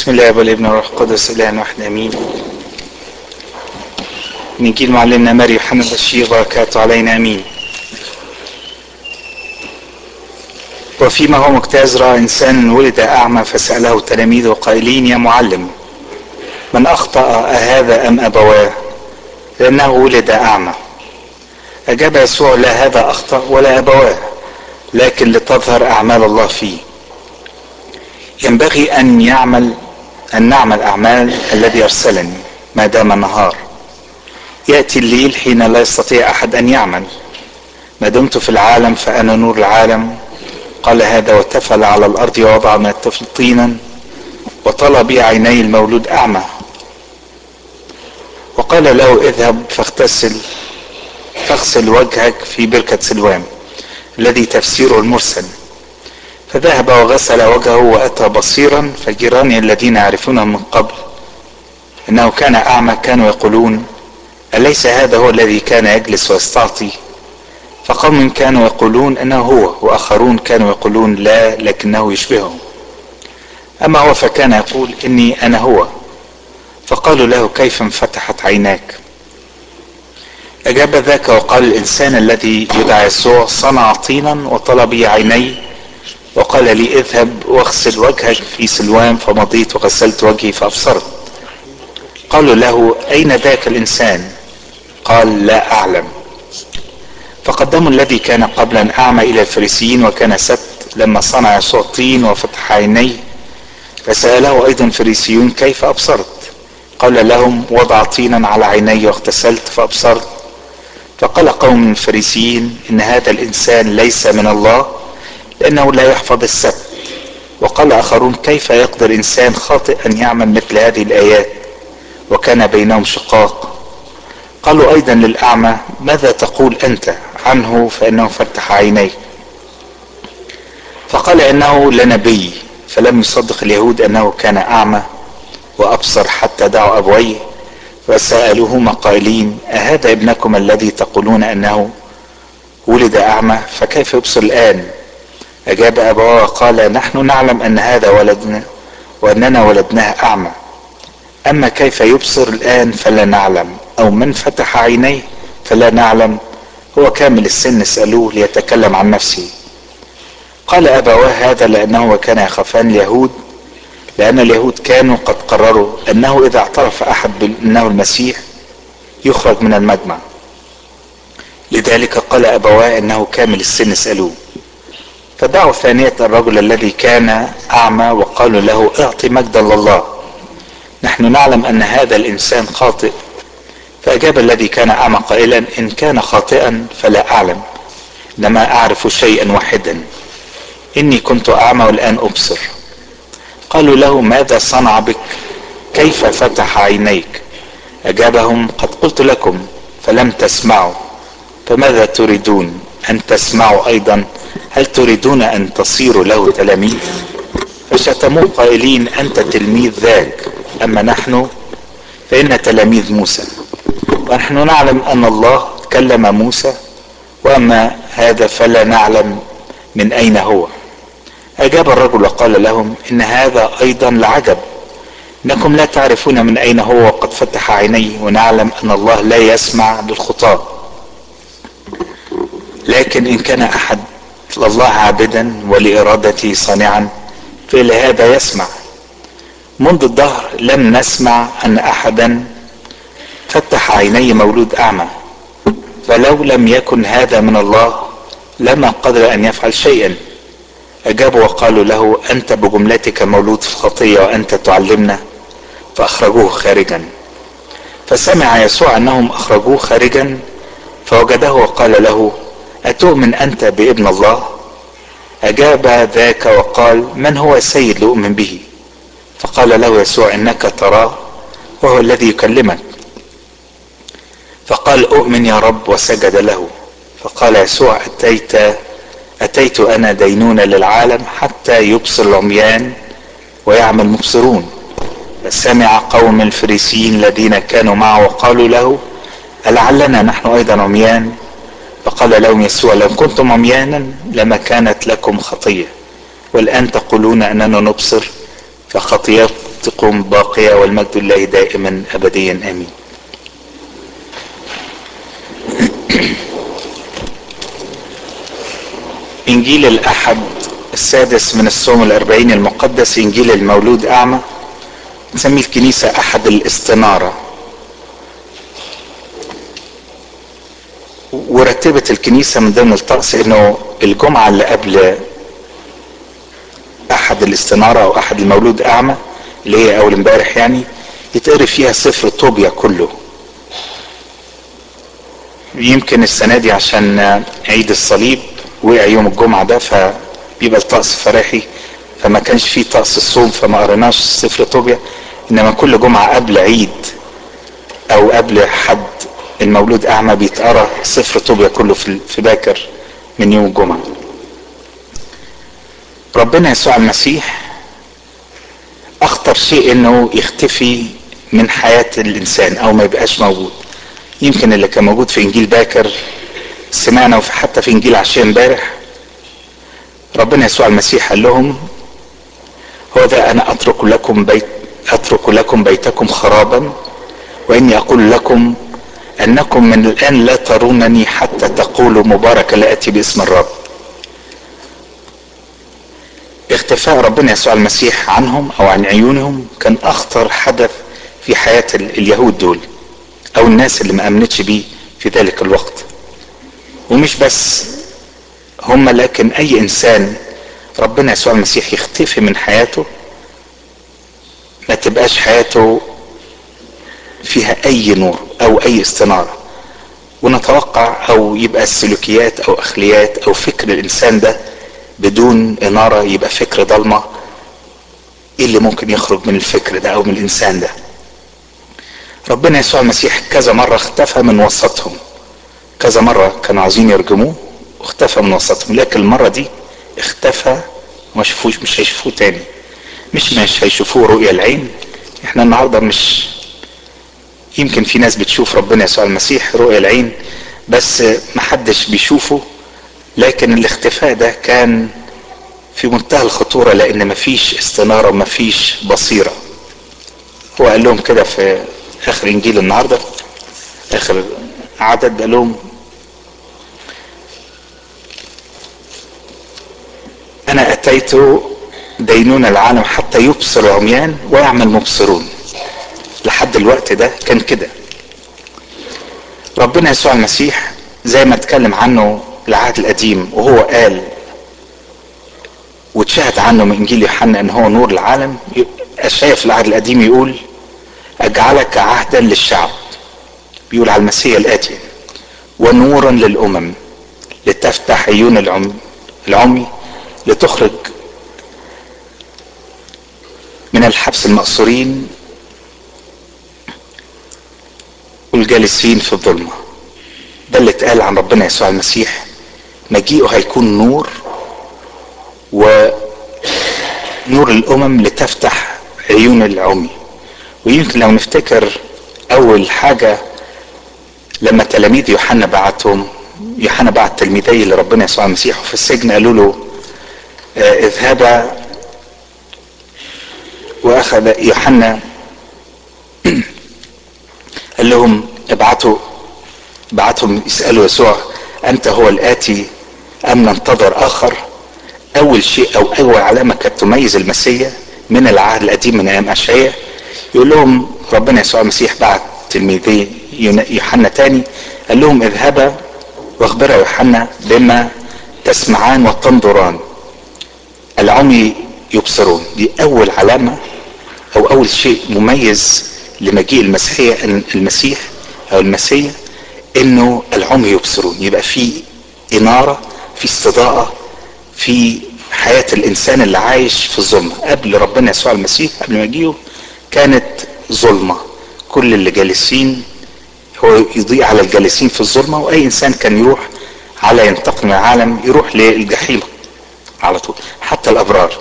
بسم الله والابن والروح القدس اله واحد امين نجيل معلمنا ماري يوحنا البشير بركاته علينا امين وفيما هو مجتاز راى انسان ولد اعمى فساله تلاميذه قائلين يا معلم من اخطا اهذا ام ابواه لانه ولد اعمى اجاب يسوع لا هذا اخطا ولا ابواه لكن لتظهر اعمال الله فيه ينبغي ان يعمل ان نعمل اعمال الذي ارسلني ما دام النهار ياتي الليل حين لا يستطيع احد ان يعمل ما دمت في العالم فانا نور العالم قال هذا وتفل على الارض ووضع من الطفل طينا وطلى بي عيني المولود اعمى وقال له اذهب فاغتسل فاغسل وجهك في بركة سلوام الذي تفسيره المرسل فذهب وغسل وجهه واتى بصيرا فجيرانه الذين يعرفونه من قبل انه كان اعمى كانوا يقولون اليس هذا هو الذي كان يجلس ويستعطي فقوم كانوا يقولون انه هو واخرون كانوا يقولون لا لكنه يشبهه اما هو فكان يقول اني انا هو فقالوا له كيف انفتحت عيناك اجاب ذاك وقال الانسان الذي يدعى يسوع صنع طينا وطلب بي عيني وقال لي اذهب واغسل وجهك في سلوان فمضيت وغسلت وجهي فابصرت قالوا له اين ذاك الانسان قال لا اعلم فقدموا الذي كان قبلا اعمى الى الفريسيين وكان سبت لما صنع يسوع طين وفتح عينيه فساله ايضا الفريسيون كيف ابصرت قال لهم وضع طينا على عيني واغتسلت فابصرت فقال قوم من الفريسيين ان هذا الانسان ليس من الله لانه لا يحفظ السبت وقال اخرون كيف يقدر انسان خاطئ ان يعمل مثل هذه الايات وكان بينهم شقاق قالوا ايضا للاعمى ماذا تقول انت عنه فانه فتح عينيه فقال انه لنبي فلم يصدق اليهود انه كان اعمى وابصر حتى دعوا ابويه وسالوهما قائلين اهذا ابنكم الذي تقولون انه ولد اعمى فكيف يبصر الان اجاب ابواه وقال نحن نعلم ان هذا ولدنا واننا ولدناه اعمى اما كيف يبصر الان فلا نعلم او من فتح عينيه فلا نعلم هو كامل السن اسالوه ليتكلم عن نفسه قال ابواه هذا لانه وكان يخافان اليهود لان اليهود كانوا قد قرروا انه اذا اعترف احد بانه المسيح يخرج من المجمع لذلك قال ابواه انه كامل السن اسالوه فدعوا ثانية الرجل الذي كان أعمى وقالوا له اعطي مجدا لله نحن نعلم أن هذا الإنسان خاطئ فأجاب الذي كان أعمى قائلا إن كان خاطئا فلا أعلم إنما أعرف شيئا واحدا إني كنت أعمى والآن أبصر قالوا له ماذا صنع بك كيف فتح عينيك أجابهم قد قلت لكم فلم تسمعوا فماذا تريدون أن تسمعوا أيضا هل تريدون أن تصيروا له تلاميذ فشتموه قائلين أنت تلميذ ذاك أما نحن فإن تلاميذ موسى ونحن نعلم أن الله كلم موسى وأما هذا فلا نعلم من أين هو أجاب الرجل وقال لهم إن هذا أيضا لعجب إنكم لا تعرفون من أين هو وقد فتح عينيه ونعلم أن الله لا يسمع للخطاة لكن إن كان أحد الله عابدا ولإرادته صانعا فلهذا يسمع منذ الدهر لم نسمع أن أحدا فتح عيني مولود أعمى فلو لم يكن هذا من الله لما قدر أن يفعل شيئا أجابوا وقالوا له أنت بجملتك مولود في الخطية وأنت تعلمنا فأخرجوه خارجا فسمع يسوع أنهم أخرجوه خارجا فوجده وقال له أتؤمن أنت بابن الله أجاب ذاك وقال من هو السيد لأؤمن به فقال له يسوع إنك تراه وهو الذي يكلمك فقال أؤمن يا رب وسجد له فقال يسوع أتيت أتيت أنا دينونة للعالم حتى يبصر العميان ويعمل مبصرون فسمع قوم الفريسيين الذين كانوا معه وقالوا له ألعلنا نحن أيضا عميان فقال لهم يسوع لو كنتم عميانا لما كانت لكم خطيه والان تقولون اننا نبصر فخطيات تقوم باقية والمجد لله دائما أبديا آمين إنجيل الأحد السادس من الصوم الأربعين المقدس إنجيل المولود أعمى نسميه الكنيسة أحد الاستنارة ورتبت الكنيسة من ضمن الطقس إنه الجمعة اللي قبل أحد الاستنارة أو أحد المولود أعمى اللي هي أول امبارح يعني يتقري فيها سفر طوبيا كله يمكن السنة دي عشان عيد الصليب وقع يوم الجمعة ده فبيبقى الطقس فرحي فما كانش فيه طقس الصوم فما قريناش سفر طوبيا انما كل جمعة قبل عيد او قبل حد المولود اعمى بيتقرا سفر طوبيا كله في باكر من يوم الجمعة ربنا يسوع المسيح اخطر شيء انه يختفي من حياة الانسان او ما يبقاش موجود يمكن اللي كان موجود في انجيل باكر سمعنا وفي حتى في انجيل عشاء امبارح ربنا يسوع المسيح قال لهم هو ذا انا اترك لكم بيت اترك لكم بيتكم خرابا واني اقول لكم انكم من الان لا ترونني حتى تقولوا مبارك لا اتي باسم الرب اختفاء ربنا يسوع المسيح عنهم او عن عيونهم كان اخطر حدث في حياة اليهود دول او الناس اللي ما امنتش بيه في ذلك الوقت ومش بس هم لكن اي انسان ربنا يسوع المسيح يختفي من حياته ما تبقاش حياته فيها اي نور او اي استنارة ونتوقع او يبقى السلوكيات او اخليات او فكر الانسان ده بدون انارة يبقى فكر ضلمة ايه اللي ممكن يخرج من الفكر ده او من الانسان ده ربنا يسوع المسيح كذا مرة اختفى من وسطهم كذا مرة كانوا عاوزين يرجموه واختفى من وسطهم لكن المرة دي اختفى وما شافوش مش هيشوفوه تاني مش مش هيشوفوه رؤية العين احنا النهاردة مش يمكن في ناس بتشوف ربنا يسوع المسيح رؤية العين بس محدش بيشوفه لكن الاختفاء ده كان في منتهى الخطورة لان مفيش استنارة ومفيش بصيرة هو قال لهم كده في اخر انجيل النهاردة اخر عدد قال لهم انا اتيت دينون العالم حتى يبصر العميان ويعمل مبصرون لحد الوقت ده كان كده ربنا يسوع المسيح زي ما اتكلم عنه العهد القديم وهو قال واتشهد عنه من انجيل يوحنا ان هو نور العالم اشعيا في العهد القديم يقول اجعلك عهدا للشعب بيقول على المسيح الاتي ونورا للامم لتفتح عيون العمي, العمي لتخرج من الحبس المأسورين والجالسين في الظلمة ده اللي اتقال عن ربنا يسوع المسيح مجيئه هيكون نور ونور الأمم لتفتح عيون العمي ويمكن لو نفتكر أول حاجة لما تلاميذ يوحنا بعتهم يوحنا بعت تلميذي لربنا يسوع المسيح وفي السجن قالوا له اه اذهبا واخذ يوحنا قال لهم ابعتوا بعتهم يسألوا يسوع انت هو الاتي ام ننتظر اخر اول شيء او اول علامة كانت تميز المسيح من العهد القديم من ايام اشعياء يقول لهم ربنا يسوع المسيح بعت تلميذي يوحنا تاني قال لهم اذهبا واخبرا يوحنا بما تسمعان وتنظران العمي يبصرون دي اول علامة او اول شيء مميز لمجيء المسيحية المسيح او المسيح انه العمي يبصرون يبقى في انارة في استضاءة في حياة الانسان اللي عايش في الظلمة قبل ربنا يسوع المسيح قبل مجيئه كانت ظلمة كل اللي جالسين هو يضيء على الجالسين في الظلمة واي انسان كان يروح على ينتقل من العالم يروح للجحيم على طول حتى الابرار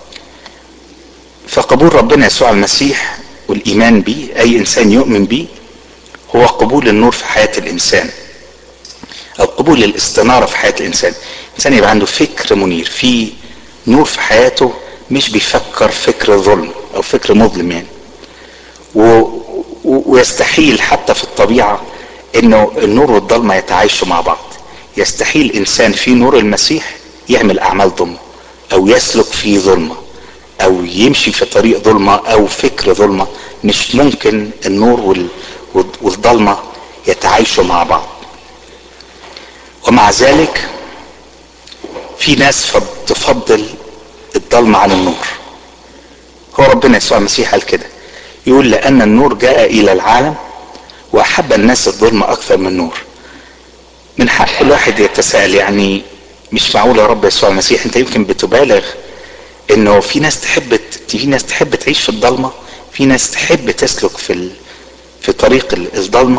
فقبول ربنا يسوع المسيح والايمان به اي انسان يؤمن به هو قبول النور في حياة الانسان او قبول الاستنارة في حياة الانسان الانسان يبقى عنده فكر منير في نور في حياته مش بيفكر فكر ظلم او فكر مظلم يعني و... و... ويستحيل حتى في الطبيعة انه النور والضلمة يتعايشوا مع بعض يستحيل انسان في نور المسيح يعمل اعمال ظلمة او يسلك في ظلمة او يمشي في طريق ظلمة او فكر ظلمة مش ممكن النور وال... والضلمة يتعايشوا مع بعض ومع ذلك في ناس تفضل الضلمة عن النور هو ربنا يسوع المسيح قال كده يقول لأن النور جاء إلى العالم وأحب الناس الظلمة أكثر من النور من حق الواحد يتساءل يعني مش معقول يا رب يسوع المسيح أنت يمكن بتبالغ إنه في ناس تحب في ناس تحب تعيش في الضلمة في ناس تحب تسلك في ال... في طريق الضلمة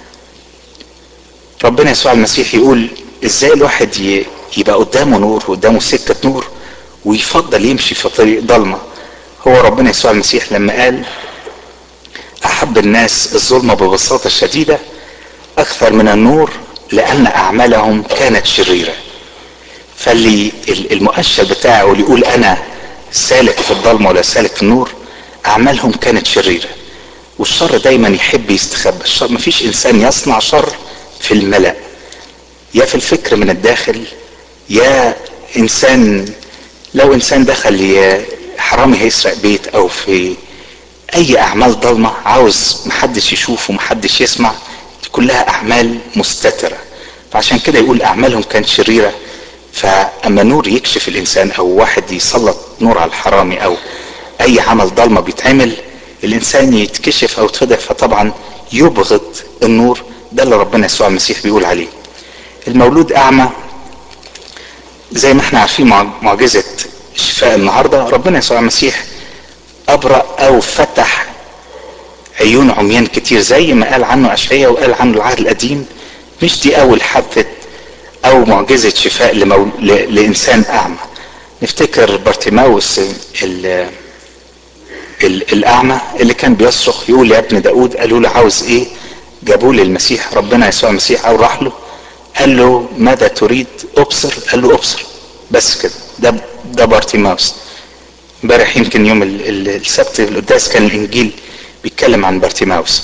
ربنا يسوع المسيح يقول ازاي الواحد ي... يبقى قدامه نور وقدامه سكة نور ويفضل يمشي في طريق ضلمة هو ربنا يسوع المسيح لما قال أحب الناس الظلمة ببساطة شديدة أكثر من النور لأن أعمالهم كانت شريرة فاللي المؤشر بتاعه اللي يقول أنا سالك في الضلمة ولا سالك في النور أعمالهم كانت شريرة والشر دايما يحب يستخبى الشر مفيش إنسان يصنع شر في الملأ يا في الفكر من الداخل يا انسان لو انسان دخل حرامي هيسرق بيت او في اي اعمال ضلمه عاوز محدش يشوف ومحدش يسمع كلها اعمال مستتره فعشان كده يقول اعمالهم كانت شريره فاما نور يكشف الانسان او واحد يسلط نور على الحرامي او اي عمل ضلمه بيتعمل الانسان يتكشف او يتفضح فطبعا يبغض النور ده اللي ربنا يسوع المسيح بيقول عليه المولود اعمى زي ما احنا عارفين معجزة شفاء النهاردة ربنا يسوع المسيح أبرأ أو فتح عيون عميان كتير زي ما قال عنه أشعياء وقال عنه العهد القديم مش دي أول حادثة أو معجزة شفاء لمو... ل... لإنسان أعمى نفتكر بارتيماوس ال... ال... الأعمى اللي كان بيصرخ يقول يا ابن داود قالوا له عاوز إيه جابوا لي المسيح ربنا يسوع المسيح أو راح له قال له ماذا تريد ابصر قال له ابصر بس كده ده ده بارتيماوس امبارح يمكن يوم السبت القداس كان الانجيل بيتكلم عن بارتيماوس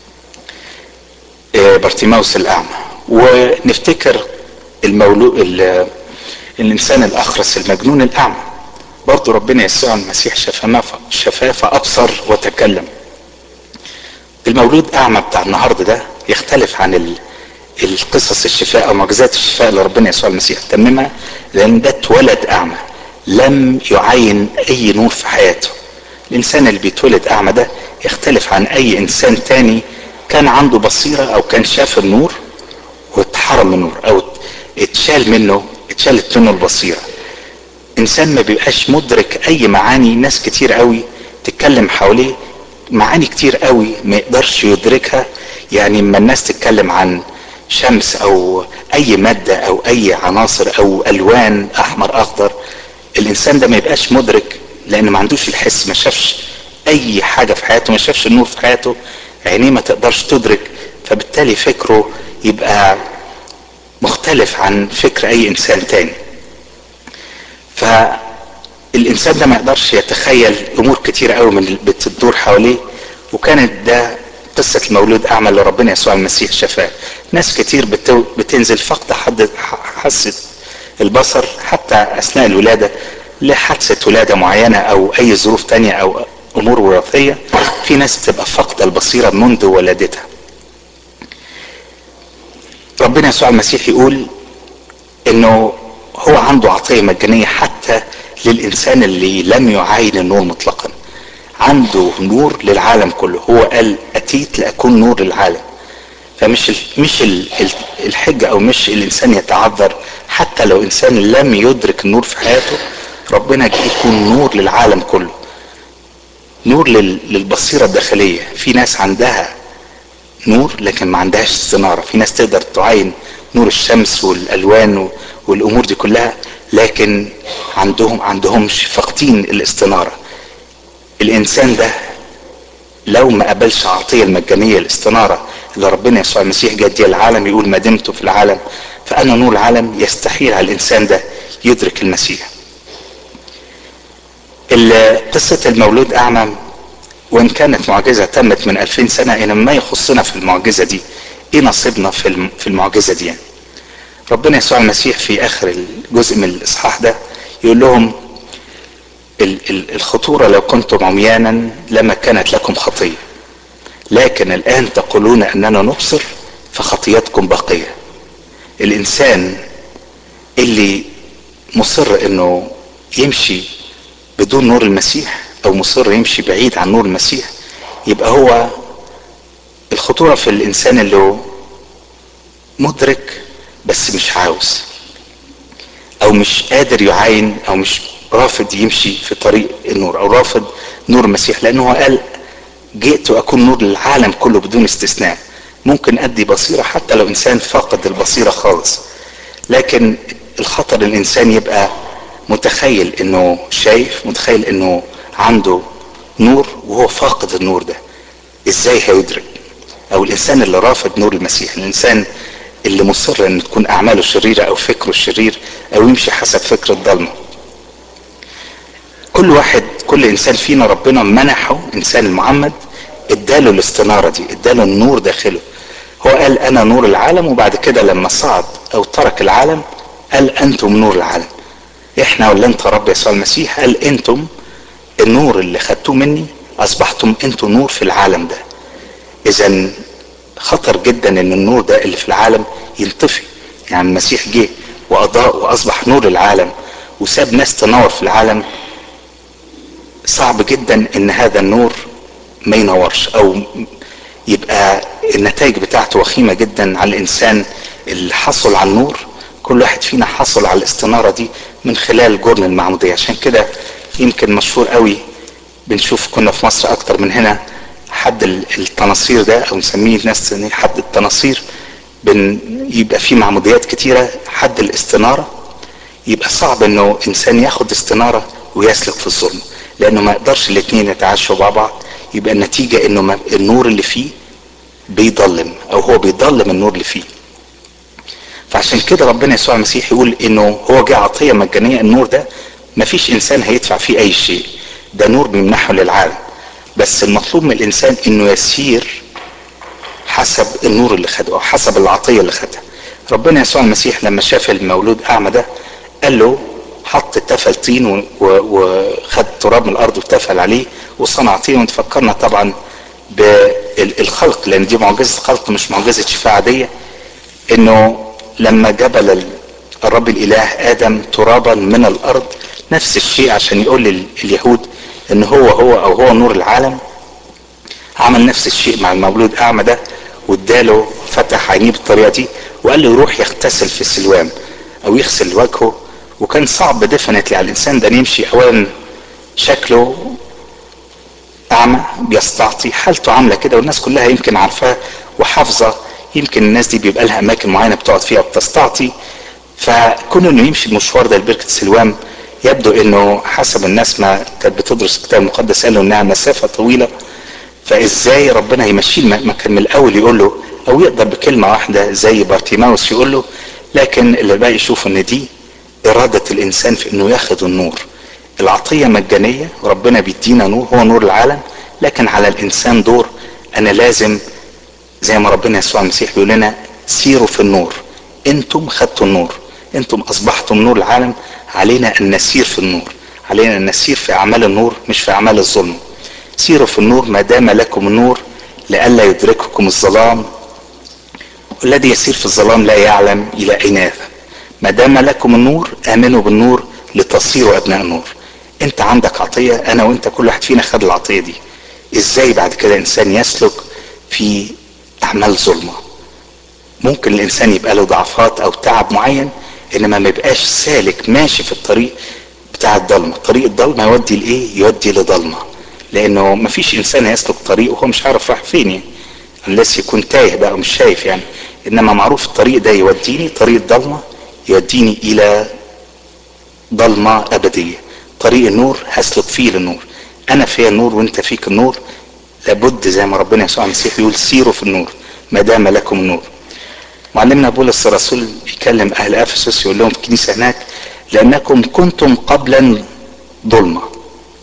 بارتيماوس الاعمى ونفتكر المولود الانسان الاخرس المجنون الاعمى برضه ربنا يسوع المسيح شفاه شفاه فابصر وتكلم المولود اعمى بتاع النهارده ده يختلف عن ال القصص الشفاء او معجزات الشفاء اللي ربنا يسوع المسيح تممها لان ده اتولد اعمى لم يعين اي نور في حياته الانسان اللي بيتولد اعمى ده يختلف عن اي انسان تاني كان عنده بصيرة او كان شاف النور واتحرم من النور او اتشال منه اتشالت منه البصيرة انسان ما بيبقاش مدرك اي معاني ناس كتير قوي تتكلم حواليه معاني كتير قوي ما يقدرش يدركها يعني اما الناس تتكلم عن شمس او اي مادة او اي عناصر او الوان احمر اخضر الانسان ده ما يبقاش مدرك لان ما عندوش الحس ما شافش اي حاجة في حياته ما شافش النور في حياته عينيه ما تقدرش تدرك فبالتالي فكره يبقى مختلف عن فكر اي انسان تاني فالانسان ده ما يقدرش يتخيل امور كتير قوي من اللي بتدور حواليه وكانت ده قصة المولود أعمى اللي ربنا يسوع المسيح شفاه ناس كتير بتو بتنزل فقد حد حاسة البصر حتى أثناء الولادة لحادثة ولادة معينة أو أي ظروف تانية أو أمور وراثية في ناس بتبقى فاقدة البصيرة منذ ولادتها ربنا يسوع المسيح يقول إنه هو عنده عطية مجانية حتى للإنسان اللي لم يعاين النور مطلقا عنده نور للعالم كله هو قال اتيت لاكون نور للعالم فمش ال مش ال الحجة او مش الانسان يتعذر حتى لو انسان لم يدرك النور في حياته ربنا جه يكون نور للعالم كله نور للبصيرة الداخلية في ناس عندها نور لكن ما عندهاش استنارة في ناس تقدر تعاين نور الشمس والالوان والامور دي كلها لكن عندهم عندهمش فاقدين الاستناره الانسان ده لو ما قبلش عطية المجانية الاستنارة اللي ربنا يسوع المسيح جدي العالم يقول ما دمت في العالم فانا نور العالم يستحيل على الانسان ده يدرك المسيح قصة المولود أعمى وإن كانت معجزة تمت من ألفين سنة إنما ما يخصنا في المعجزة دي إيه نصيبنا في في المعجزة دي يعني. ربنا يسوع المسيح في آخر الجزء من الإصحاح ده يقول لهم الخطورة لو كنتم عميانا لما كانت لكم خطية لكن الآن تقولون أننا نبصر فخطيتكم باقية الإنسان اللي مصر أنه يمشي بدون نور المسيح أو مصر يمشي بعيد عن نور المسيح يبقى هو الخطورة في الإنسان اللي هو مدرك بس مش عاوز أو مش قادر يعاين أو مش رافض يمشي في طريق النور او رافض نور المسيح لانه هو قال جئت اكون نور للعالم كله بدون استثناء ممكن ادي بصيره حتى لو انسان فاقد البصيره خالص لكن الخطر الانسان يبقى متخيل انه شايف متخيل انه عنده نور وهو فاقد النور ده ازاي هيدرك او الانسان اللي رافض نور المسيح الانسان اللي مصر ان تكون اعماله شريره او فكره شرير او يمشي حسب فكر الضلمه كل واحد كل انسان فينا ربنا منحه انسان المعمد اداله الاستنارة دي اداله النور داخله هو قال انا نور العالم وبعد كده لما صعد او ترك العالم قال انتم نور العالم احنا ولا انت رب يسوع المسيح قال انتم النور اللي خدتوه مني اصبحتم انتم نور في العالم ده اذا خطر جدا ان النور ده اللي في العالم ينطفي يعني المسيح جه واضاء واصبح نور العالم وساب ناس تنور في العالم صعب جدا ان هذا النور ما ينورش او يبقى النتائج بتاعته وخيمه جدا على الانسان اللي حصل على النور كل واحد فينا حصل على الاستناره دي من خلال جرن المعموديه عشان كده يمكن مشهور قوي بنشوف كنا في مصر اكتر من هنا حد التناصير ده او نسميه ناس حد التناصير بن يبقى في معموديات كتيره حد الاستناره يبقى صعب انه انسان ياخد استناره ويسلك في الظلم لانه ما يقدرش الاثنين يتعاشوا مع بعض يبقى النتيجة انه النور اللي فيه بيضلم او هو بيضلم النور اللي فيه فعشان كده ربنا يسوع المسيح يقول انه هو جه عطية مجانية النور ده مفيش انسان هيدفع فيه اي شيء ده نور بيمنحه للعالم بس المطلوب من الانسان انه يسير حسب النور اللي خده او حسب العطية اللي خدها ربنا يسوع المسيح لما شاف المولود اعمى ده قال له حط تفل طين وخد تراب من الارض وتفل عليه وصنع طين وتفكرنا طبعا بالخلق لان دي معجزه خلق مش معجزه شفاعه عاديه انه لما جبل الرب الاله ادم ترابا من الارض نفس الشيء عشان يقول لليهود ان هو هو او هو نور العالم عمل نفس الشيء مع المولود اعمى ده واداله فتح عينيه بالطريقه دي وقال له يروح يغتسل في السلوان او يغسل وجهه وكان صعب ديفنتلي على الانسان ده يمشي اولا شكله اعمى بيستعطي حالته عامله كده والناس كلها يمكن عارفاها وحافظه يمكن الناس دي بيبقى لها اماكن معينه بتقعد فيها بتستعطي فكون انه يمشي المشوار ده لبركه سلوان يبدو انه حسب الناس ما كانت بتدرس الكتاب المقدس قالوا انها مسافه طويله فازاي ربنا يمشيه ما كان من الاول يقول له او يقدر بكلمه واحده زي بارتيماوس يقول له لكن اللي بقى يشوف ان دي إرادة الإنسان في إنه ياخد النور العطية مجانية وربنا بيدينا نور هو نور العالم لكن على الإنسان دور أنا لازم زي ما ربنا يسوع المسيح بيقول لنا سيروا في النور أنتم خدتوا النور أنتم أصبحتم نور العالم علينا أن نسير في النور علينا أن نسير في أعمال النور مش في أعمال الظلم سيروا في النور ما دام لكم النور لئلا يدرككم الظلام والذي يسير في الظلام لا يعلم إلى أين يذهب ما دام لكم النور امنوا بالنور لتصيروا ابناء النور انت عندك عطيه انا وانت كل واحد فينا خد العطيه دي ازاي بعد كده انسان يسلك في اعمال ظلمه ممكن الانسان يبقى له ضعفات او تعب معين انما ما يبقاش سالك ماشي في الطريق بتاع الضلمه طريق الضلمه يودي لايه يودي لضلمه لانه ما فيش انسان هيسلك طريق وهو مش عارف راح فين يعني unless يكون تايه بقى مش شايف يعني انما معروف الطريق ده يوديني طريق الضلمه يوديني الى ضلمة ابدية طريق النور هسلك فيه للنور انا فيا النور وانت فيك النور لابد زي ما ربنا يسوع المسيح يقول سيروا في النور ما دام لكم النور معلمنا بولس الرسول بيكلم اهل افسس يقول لهم في الكنيسه هناك لانكم كنتم قبلا ظلمه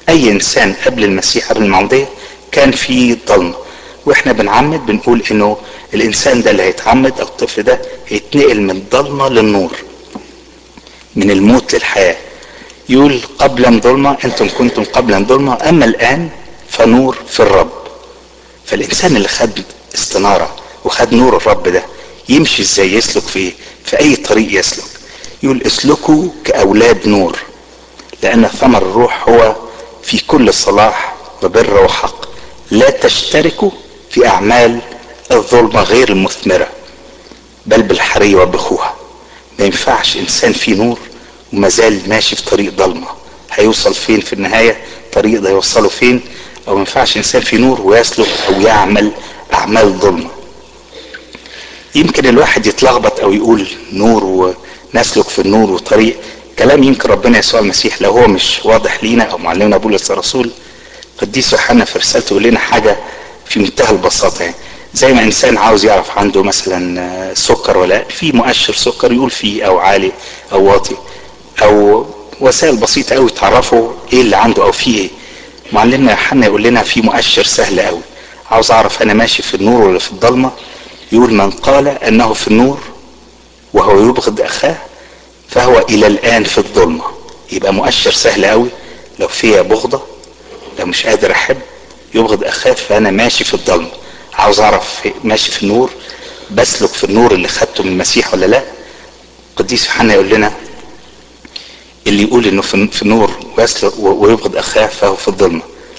اي انسان قبل المسيح قبل المعمودية كان في ضلمة واحنا بنعمد بنقول انه الانسان ده اللي هيتعمد او الطفل ده هيتنقل من الضلمة للنور من الموت للحياة يقول قبلا ظلمة انتم كنتم قبلا ظلمة اما الان فنور في الرب فالانسان اللي خد استنارة وخد نور الرب ده يمشي ازاي يسلك في ايه في اي طريق يسلك يقول اسلكوا كاولاد نور لان ثمر الروح هو في كل صلاح وبر وحق لا تشتركوا في اعمال الظلمة غير المثمرة بل بالحري وبخوها ما ينفعش انسان فيه نور وما زال ماشي في طريق ضلمة هيوصل فين في النهاية الطريق ده يوصله فين او ما ينفعش انسان فيه نور ويسلك او يعمل اعمال ظلمة يمكن الواحد يتلخبط او يقول نور ونسلك في النور وطريق كلام يمكن ربنا يسوع المسيح لو هو مش واضح لينا او معلمنا بولس الرسول قديس يوحنا في رسالته يقول لنا حاجه في منتهى البساطه يعني زي ما انسان عاوز يعرف عنده مثلا سكر ولا في مؤشر سكر يقول فيه او عالي او واطي او وسائل بسيطه قوي تعرفوا ايه اللي عنده او فيه ايه معلمنا يوحنا يقول لنا في مؤشر سهل قوي عاوز اعرف انا ماشي في النور ولا في الضلمه يقول من قال انه في النور وهو يبغض اخاه فهو الى الان في الظلمه يبقى مؤشر سهل قوي لو فيها بغضه لو مش قادر احب يبغض اخاه فانا ماشي في الضلمه عاوز اعرف ماشي في النور بسلك في النور اللي خدته من المسيح ولا لا قديس يوحنا يقول لنا اللي يقول انه في النور ويسلك ويبغض اخاه فهو في الظلمه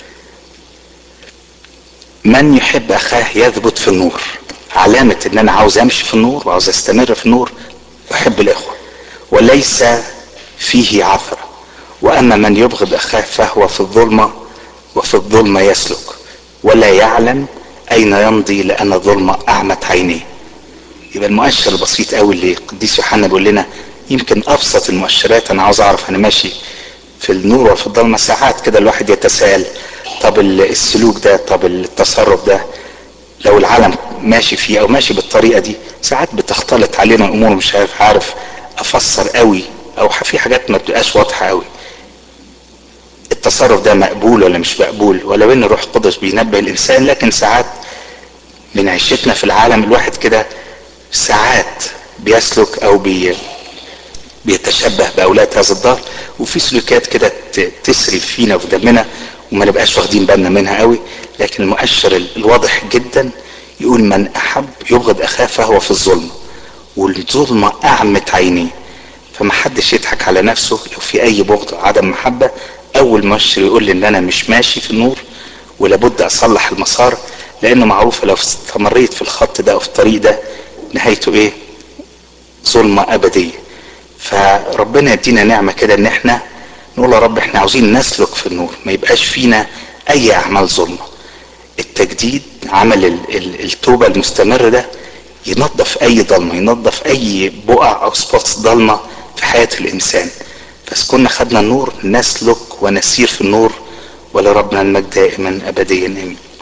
من يحب اخاه يثبت في النور علامة ان انا عاوز امشي في النور وعاوز استمر في النور احب الاخوة وليس فيه عثرة واما من يبغض اخاه فهو في الظلمة وفي الظلمة يسلك ولا يعلم اين يمضي لان الظلمة اعمت عينيه يبقى المؤشر البسيط قوي اللي قديس يوحنا بيقول لنا يمكن ابسط المؤشرات انا عاوز اعرف انا ماشي في النور وفي الظلمة ساعات كده الواحد يتساءل طب السلوك ده طب التصرف ده لو العالم ماشي فيه او ماشي بالطريقه دي ساعات بتختلط علينا امور مش عارف عارف افسر قوي او في حاجات ما بتبقاش واضحه قوي التصرف ده مقبول ولا مش مقبول ولو ان الروح القدس بينبه الانسان لكن ساعات من عيشتنا في العالم الواحد كده ساعات بيسلك او بي بيتشبه باولاد هذا الدار وفي سلوكات كده تسري فينا وفي دمنا وما نبقاش واخدين بالنا منها قوي لكن المؤشر الواضح جدا يقول من احب يبغض اخاه فهو في الظلم والظلمة اعمت عينيه فما حدش يضحك على نفسه لو في اي بغض او عدم محبة اول مؤشر يقول لي ان انا مش ماشي في النور ولابد اصلح المسار لانه معروف لو استمريت في الخط ده او في الطريق ده نهايته ايه ظلمة ابدية فربنا يدينا نعمة كده ان احنا نقول يا رب احنا عاوزين نسلك في النور ما يبقاش فينا اي اعمال ظلمة التجديد عمل التوبة المستمر ده ينظف اي ضلمة ينظف اي بقع او سبوتس ضلمة في حياة الانسان بس كنا خدنا النور نسلك ونسير في النور ولربنا المجد دائما ابديا امين